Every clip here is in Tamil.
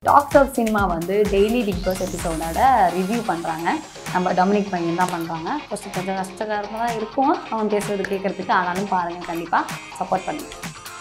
டாக்ஸ் ஆஃப் சினிமா வந்து டெய்லி பிக் பாஸ் எபிசோடோட ரிவ்யூ பண்ணுறாங்க நம்ம டொமினிக் பையன் தான் பண்ணுறாங்க ஃபஸ்ட்டு கொஞ்சம் கஷ்டகரமாக தான் இருக்கும் அவன் பேசுறது கேட்குறதுக்கு ஆனாலும் பாருங்கள் கண்டிப்பாக சப்போர்ட் பண்ணுங்க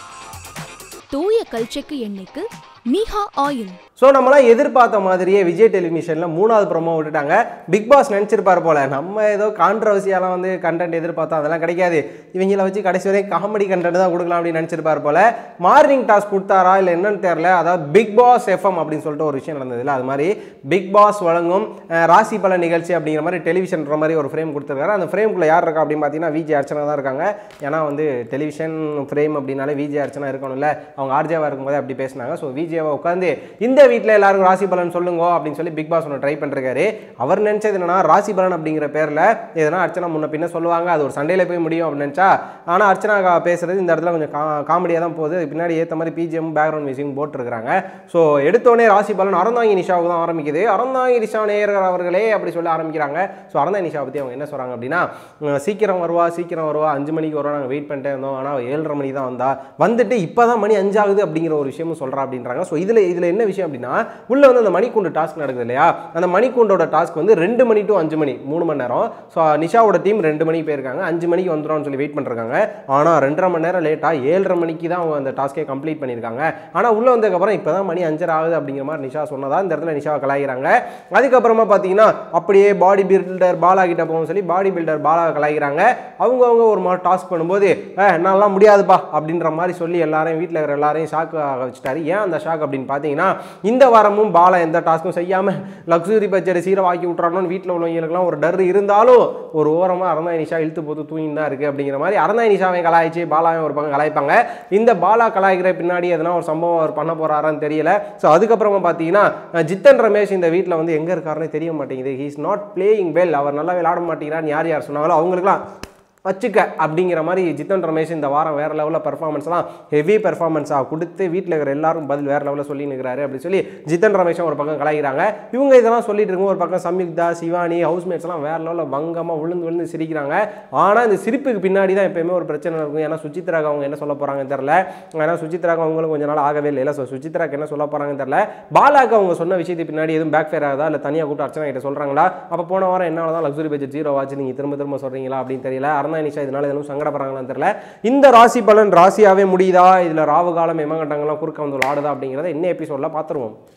தூய கல்ச்செக்கு எண்ணெய்க்கு மீஹா ஆயில் ஸோ நம்மளாம் எதிர்பார்த்த மாதிரியே விஜய் டெலிவிஷனில் மூணாவது ப்ரோமோ விட்டுட்டாங்க பிக் பாஸ் நினச்சிருப்பார் போல நம்ம ஏதோ கான்ட்ரவர்சியாலாம் வந்து கண்டென்ட் எதிர்பார்த்தோம் அதெல்லாம் கிடைக்காது இவங்கள வச்சு கடைசி வரைக்கும் காமெடி கண்டென்ட் தான் கொடுக்கலாம் அப்படின்னு நினச்சிருப்பார் போல மார்னிங் டாஸ்க் கொடுத்தாரா இல்லை என்னன்னு தெரில அதாவது பிக் பாஸ் எஃப்எம் அப்படின்னு சொல்லிட்டு ஒரு விஷயம் நடந்ததுல அது மாதிரி பிக் பாஸ் வழங்கும் அஹ், ராசி பல நிகழ்ச்சி அப்படிங்கிற மாதிரி டெலிவிஷன்ற மாதிரி ஒரு ஃப்ரேம் கொடுத்துருக்காரு அந்த ஃப்ரேம்குள்ளே யார் இருக்கா அப்படின்னு பார்த்தீங்கன்னா விஜய் அர்ச்சனா தான் இருக்காங்க ஏன்னா வந்து டெலிவிஷன் ஃப்ரேம் அப்படின்னாலே விஜய் அர்ச்சனா இருக்கணும்ல அவங்க ஆர்ஜேவா இருக்கும்போது அப்படி பேசினாங்க ஸோ விஜயவை உட்காந்து இந்த வீட்டில் எல்லாருக்கும் ராசி பலன் சொல்லுங்க அப்படின்னு சொல்லி பிக் பாஸ் ஒன்று ட்ரை பண்ணிருக்காரு அவர் நினைச்சது என்னன்னா ராசி பலன் அப்படிங்கிற பேரில் எதனா அர்ச்சனா முன்ன பின்ன சொல்லுவாங்க அது ஒரு சண்டையில் போய் முடியும் அப்படின்னு நினச்சா ஆனால் அர்ச்சனா கா- பேசுறது இந்த இடத்துல கொஞ்சம் கா காமெடியாக தான் போகுது அதுக்கு பின்னாடி ஏற்ற மாதிரி பிஜிஎம் பேக்ரவுண்ட் மியூசிக் போட்டுருக்காங்க ஸோ எடுத்தோடனே ராசி பலன் அறந்தாங்கி நிஷாவுக்கு தான் ஆரம்பிக்குது அறந்தாங்கி நிஷா நேயர்கள் அவர்களே அப்படி சொல்லி ஆரம்பிக்கிறாங்க ஸோ அறந்தாங்கி நிஷா பற்றி அவங்க என்ன சொல்கிறாங்க அப்படின்னா உம், சீக்கிரம் வருவா சீக்கிரம் வருவா அஞ்சு மணிக்கு வருவா நாங்கள் வெயிட் பண்ணிட்டே இருந்தோம் ஆனால் ஏழரை மணிக்கு தான் வந்தா வந்துட்டு இப்போ தான் மணி அஞ்சாகுது அப்படிங்கிற ஒரு விஷயமும் சொல்கிறா அப்படின்றாங்க ஸோ இதில் இதில் என்ன விஷயம் அப்படின்னா உள்ள வந்து அந்த மணிக்கூண்டு டாஸ்க் நடக்குது இல்லையா அந்த மணிக்கூண்டோட டாஸ்க் வந்து ரெண்டு மணி டு அஞ்சு மணி மூணு மணி நேரம் ஸோ நிஷாவோட டீம் ரெண்டு மணிக்கு போயிருக்காங்க அஞ்சு மணிக்கு வந்துடும்னு சொல்லி வெயிட் பண்ணிருக்காங்க ஆனால் ரெண்டரை மணி நேரம் லேட்டாக ஏழரை மணிக்கு தான் அவங்க அந்த டாஸ்க்கே கம்ப்ளீட் பண்ணியிருக்காங்க ஆனால் உள்ளே வந்ததுக்கப்புறம் இப்போ தான் மணி அஞ்சரை ஆகுது அப்படிங்கிற மாதிரி நிஷா சொன்னதா இந்த இடத்துல நிஷாவை கலாய்க்கிறாங்க அதுக்கப்புறமா பார்த்தீங்கன்னா அப்படியே பாடி பில்டர் பாலா கிட்ட போகும் சொல்லி பாடி பில்டர் பாலாவை கலாய்க்கிறாங்க அவங்கவுங்க ஒரு மாதிரி டாஸ்க் பண்ணும்போது "ஏ, என்னாலாம் முடியாதுப்பா அப்படின்ற மாதிரி சொல்லி எல்லாரையும் வீட்டில் இருக்கிற எல்லாரையும் ஷாக் ஆக வச்சுட்டாரு ஏன் அந்த ஷாக் அப்படின்னு பார்த்தீங்கன்னா இந்த வாரமும் பாலா எந்த டாஸ்க்கும் செய்யாமல் லக்ஸுரி பட்ஜெட் சீரை வாக்கி விட்றானோன்னு வீட்டில் உள்ளவங்களுக்குலாம் ஒரு டர் இருந்தாலும் ஒரு ஓரமாக அறந்தாய் நிஷா இழுத்து போட்டு தூங்கின்னு தான் இருக்குது அப்படிங்கிற மாதிரி அறந்தாய் நிஷாவை கலாய்ச்சி பாலாவை ஒரு பக்கம் கலாய்ப்பாங்க இந்த பாலா கலாய்க்கிற பின்னாடி எதனா ஒரு சம்பவம் அவர் பண்ண போறாரான்னு தெரியல ஸோ அதுக்கப்புறமா பார்த்தீங்கன்னா அஹ், ஜித்தன் ரமேஷ் இந்த வீட்டில் வந்து எங்கே இருக்காருன்னு தெரிய மாட்டேங்குது he is not playing well அவர் நல்லா விளையாட மாட்டேங்கிறான்னு யார் யார் சொன்னாங்களோ அவங்களுக்குலாம் வச்சுக்க அப்படிங்கிற மாதிரி ஜித்தன் ரமேஷ் இந்த வாரம் வேற லெவலில் பர்ஃபார்மன்ஸ்லாம் ஹெவி பர்ஃபார்மன்ஸாக கொடுத்து வீட்டில் இருக்கிற எல்லாரும் பதில் வேற லெவலில் சொல்லி நிற்கிறாரு அப்படி சொல்லி ஜித்தன் ரமேஷும் ஒரு பக்கம் கலாய்க்கிறாங்க இவங்க இதெல்லாம் சொல்லிட்டு இருக்கும் ஒரு பக்கம் சம்யுக்தா சிவானி ஹவுஸ்மேட்ஸ் எல்லாம் வேற லெவலில் வங்கமாக விழுந்து விழுந்து சிரிக்கிறாங்க ஆனால் இந்த சிரிப்புக்கு பின்னாடி தான் எப்பயுமே ஒரு பிரச்சனை இருக்கும் ஏன்னா சுச்சித்ராக்கு அவங்க என்ன சொல்ல போறாங்கன்னு தெரியல ஏன்னா சுச்சித்ராக்கு அவங்களும் கொஞ்ச நாள் ஆகவே இல்லை இல்லை ஸோ சுச்சித்ராக்கு என்ன சொல்ல போறாங்கன்னு தெரியல பாலாக்கு அவங்க சொன்ன விஷயத்துக்கு பின்னாடி எதுவும் பேக் ஃபேர் ஆகுதா இல்லை தனியாக கூப்பிட்டு அர்ச்சனா கிட்ட சொல்றாங்களா அப்போ போன வாரம் என்னால தான் லக்ஸுரி பட்ஜெட் ஜீரோ ஆச்சு நீங்கள் திரும்ப திரும்ப சொல்றீங்களா அப்படின்னு தெரியல அருணா நிஷா இதனால எதுவும் சங்கடப்படுறாங்களான்னு தெரியல இந்த ராசி பலன் ராசியாவே முடியுதா இதில் ராவு காலம் எமகண்டங்கள்லாம் குறுக்க வந்து ஆடுதா அப்படிங்கிறத இன்னும் எபிசோடில் பார்த்துருவோம்